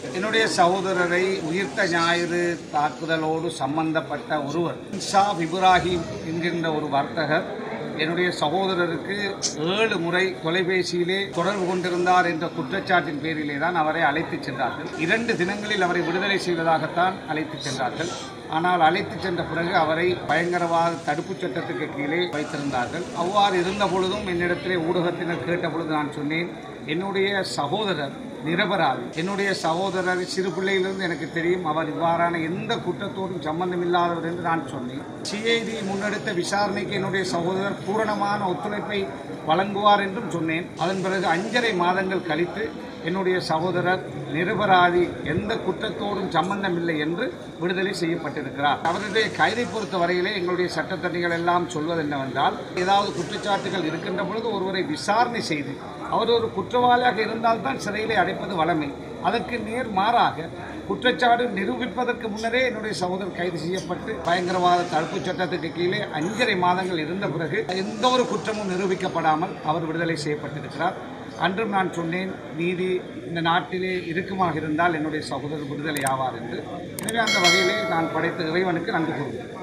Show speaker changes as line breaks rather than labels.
என்னுடைய சகோதரரை உயிர்த்த ஞாயிறு தாக்குதலோடு சம்பந்தப்பட்ட ஒருவர் இன்சாப் இப்ராஹிம் என்கின்ற ஒரு வர்த்தகர் என்னுடைய சகோதரருக்கு ஏழு முறை தொலைபேசியிலே தொடர்பு கொண்டிருந்தார் என்ற குற்றச்சாட்டின் பேரிலே தான் அவரை அழைத்துச் சென்றார்கள் இரண்டு தினங்களில் அவரை விடுதலை செய்வதாகத்தான் அழைத்துச் சென்றார்கள் ஆனால் அழைத்துச் சென்ற பிறகு அவரை பயங்கரவாத தடுப்புச் சட்டத்துக்கு கீழே வைத்திருந்தார்கள் அவ்வாறு இருந்த பொழுதும் என்னிடத்திலே ஊடகத்தினர் கேட்ட பொழுது நான் சொன்னேன் என்னுடைய சகோதரர் நிரபராதி என்னுடைய சகோதரர் சிறு பிள்ளையிலிருந்து எனக்கு தெரியும் அவர் இவ்வாறான எந்த குற்றத்தோடும் சம்பந்தம் இல்லாதவர் என்று நான் சொன்னேன் சிஐடி முன்னெடுத்த விசாரணைக்கு என்னுடைய சகோதரர் பூரணமான ஒத்துழைப்பை வழங்குவார் என்றும் சொன்னேன் அதன் பிறகு அஞ்சரை மாதங்கள் கழித்து என்னுடைய சகோதரர் நிரபராதி எந்த குற்றத்தோடும் சம்பந்தம் இல்லை என்று விடுதலை செய்யப்பட்டிருக்கிறார் அவருடைய கைதை பொறுத்த வரையிலே எங்களுடைய சட்டத்தணிகள் எல்லாம் சொல்வது என்னவென்றால் ஏதாவது குற்றச்சாட்டுகள் இருக்கின்ற பொழுது ஒருவரை விசாரணை செய்து அவர் ஒரு குற்றவாளியாக இருந்தால்தான் சிறையிலே அடைப்பது வளமை அதற்கு நேர் மாறாக குற்றச்சாட்டு நிரூபிப்பதற்கு முன்னரே என்னுடைய சகோதரர் கைது செய்யப்பட்டு பயங்கரவாத தடுப்புச் சட்டத்துக்கு கீழே அஞ்சரை மாதங்கள் இருந்த பிறகு எந்த ஒரு குற்றமும் நிரூபிக்கப்படாமல் அவர் விடுதலை செய்யப்பட்டிருக்கிறார் அன்றும் நான் சொன்னேன் நீதி இந்த நாட்டிலே இருக்குமாக இருந்தால் என்னுடைய சகோதரர் விடுதலை ஆவார் என்று எனவே அந்த வகையிலே நான் படைத்த இறைவனுக்கு நன்றி கூறுகிறேன்